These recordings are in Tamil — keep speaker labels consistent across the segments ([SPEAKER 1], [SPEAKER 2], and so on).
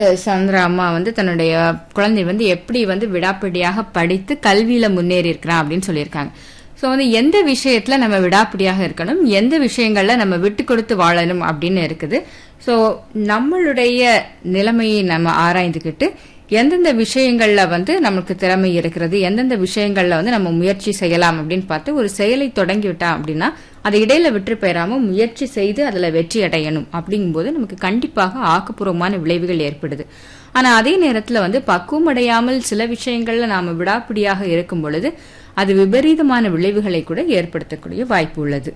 [SPEAKER 1] சந்திரா அம்மா வந்து தன்னுடைய குழந்தை வந்து எப்படி வந்து விடாப்பிடியாக படித்து கல்வியில முன்னேறி இருக்கிறான் அப்படின்னு சொல்லியிருக்காங்க ஸோ வந்து எந்த விஷயத்துல நம்ம விடாப்பிடியாக இருக்கணும் எந்த விஷயங்கள்ல நம்ம விட்டு கொடுத்து வாழணும் அப்படின்னு இருக்குது ஸோ நம்மளுடைய நிலைமையை நம்ம ஆராய்ந்துக்கிட்டு எந்தெந்த விஷயங்கள்ல வந்து நமக்கு திறமை இருக்கிறது எந்தெந்த விஷயங்கள்ல வந்து நம்ம முயற்சி செய்யலாம் அப்படின்னு பார்த்து ஒரு செயலை தொடங்கி விட்டா அப்படின்னா அதை இடையில விட்டு பெறாம முயற்சி செய்து அதுல வெற்றி அடையணும் அப்படிங்கும்போது நமக்கு கண்டிப்பாக ஆக்கப்பூர்வமான விளைவுகள் ஏற்படுது ஆனா அதே நேரத்துல வந்து பக்குவம் அடையாமல் சில விஷயங்கள்ல நாம விடாப்பிடியாக இருக்கும் பொழுது அது விபரீதமான விளைவுகளை கூட ஏற்படுத்தக்கூடிய வாய்ப்பு உள்ளது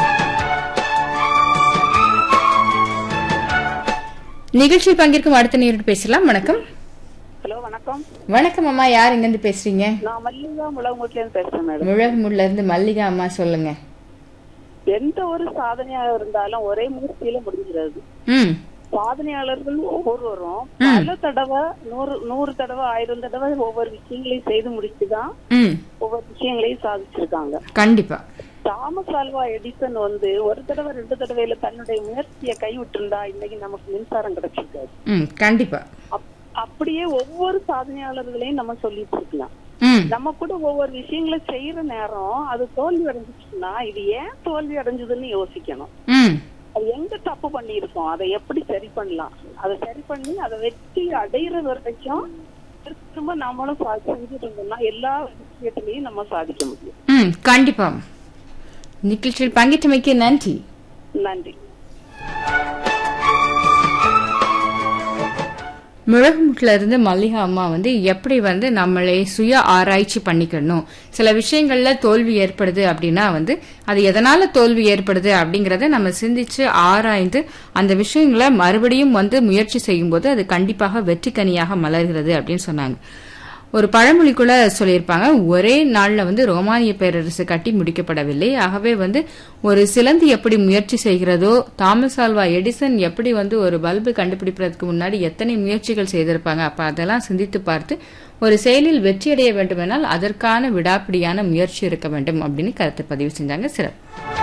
[SPEAKER 1] நிகழ்ச்சியில் பங்கேற்கும் அடுத்த நேரிட்டு பேசலாம் வணக்கம்
[SPEAKER 2] ஹலோ வணக்கம்
[SPEAKER 1] வணக்கம் அம்மா யார் இங்க இருந்து பேசுறீங்க
[SPEAKER 2] நான் மல்லிகா முளகுமுட்ல இருந்து பேசுறேன் மேடம்
[SPEAKER 1] முழகுமுள்ள இருந்து மல்லிகா அம்மா சொல்லுங்க
[SPEAKER 2] எந்த ஒரு சாதனையா இருந்தாலும் ஒரே முயற்சியில முடிஞ்சிடாது
[SPEAKER 1] ம்
[SPEAKER 2] சாதனையாளர்கள் ஒவ்வொருவரும் பல தடவை நூறு நூறு தடவை ஆயிரம் தடவை ஒவ்வொரு விஷயங்களையும் செய்து முடிச்சுதான்
[SPEAKER 1] ம்
[SPEAKER 2] ஒவ்வொரு விஷயங்களையும் சாதிச்சிருக்காங்க
[SPEAKER 1] கண்டிப்பா
[SPEAKER 2] தாமஸ் ஆல்வா எடிசன் வந்து ஒரு தடவை ரெண்டு தடவையில தன்னுடைய முயற்சியை கைவிட்டிருந்தா இன்னைக்கு நமக்கு மின்சாரம் கிடைச்சிருக்காது
[SPEAKER 1] ம் கண்டிப்பா
[SPEAKER 2] அப்- அப்படியே ஒவ்வொரு சாதனையாளர்களையும் நம்ம சொல்லிட்டு இருக்கலாம்
[SPEAKER 1] ம்
[SPEAKER 2] நம்ம கூட ஒவ்வொரு விஷயங்களை செய்யற நேரம் அது தோல்வி அடைஞ்சிச்சுன்னா இது ஏன் தோல்வி அடைஞ்சதுன்னு யோசிக்கணும்
[SPEAKER 1] ம்
[SPEAKER 2] அது எங்க தப்பு பண்ணியிருக்கோம் அதை எப்படி சரி பண்ணலாம் அதை சரி பண்ணி அதை வெற்றி அடையிற வரைக்கும் திரும்ப திரும்ப நம்மளும் சா- செஞ்சுட்டு இருந்தோம்னா எல்லா விஷயத்திலையும் நம்ம சாதிக்க முடியும்
[SPEAKER 1] ம் கண்டிப்பா நிகழ்ச்சியில் பங்கேற்றமைக்கு நன்றி
[SPEAKER 2] நன்றி
[SPEAKER 1] முழகுமுட்டில் இருந்து மல்லிகா அம்மா வந்து எப்படி வந்து நம்மளை சுய ஆராய்ச்சி பண்ணிக்கணும் சில விஷயங்கள்ல தோல்வி ஏற்படுது அப்படின்னா வந்து அது எதனால தோல்வி ஏற்படுது அப்படிங்கறத நம்ம சிந்திச்சு ஆராய்ந்து அந்த விஷயங்களை மறுபடியும் வந்து முயற்சி செய்யும்போது அது கண்டிப்பாக வெற்றி கனியாக மலர்கிறது அப்படின்னு சொன்னாங்க ஒரு பழமொழி கூட சொல்லியிருப்பாங்க ஒரே நாள்ல வந்து ரோமானிய பேரரசு கட்டி முடிக்கப்படவில்லை ஆகவே வந்து ஒரு சிலந்தி எப்படி முயற்சி செய்கிறதோ தாமஸ் ஆல்வா எடிசன் எப்படி வந்து ஒரு பல்பு கண்டுபிடிப்பதற்கு முன்னாடி எத்தனை முயற்சிகள் செய்திருப்பாங்க அப்ப அதெல்லாம் சிந்தித்து பார்த்து ஒரு செயலில் வெற்றியடைய வேண்டுமென்றால் அதற்கான விடாப்பிடியான முயற்சி இருக்க வேண்டும் அப்படின்னு கருத்து பதிவு செஞ்சாங்க சிறப்பு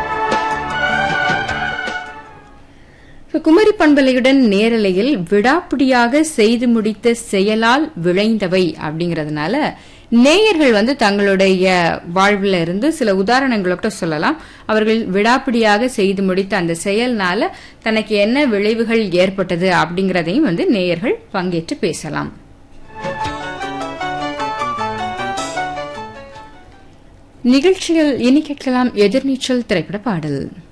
[SPEAKER 1] இப்ப குமரி பண்பலையுடன் நேரலையில் விடாப்பிடியாக செய்து முடித்த செயலால் விளைந்தவை அப்படிங்கறதுனால நேயர்கள் வந்து தங்களுடைய வாழ்வுல இருந்து சில உதாரணங்களை கூட சொல்லலாம் அவர்கள் விடாப்பிடியாக செய்து முடித்த அந்த செயல்னால தனக்கு என்ன விளைவுகள் ஏற்பட்டது அப்படிங்கறதையும் வந்து நேயர்கள் பங்கேற்று பேசலாம் நிகழ்ச்சியில் இனி கேட்கலாம் எதிர்நீச்சல் திரைப்பட பாடல்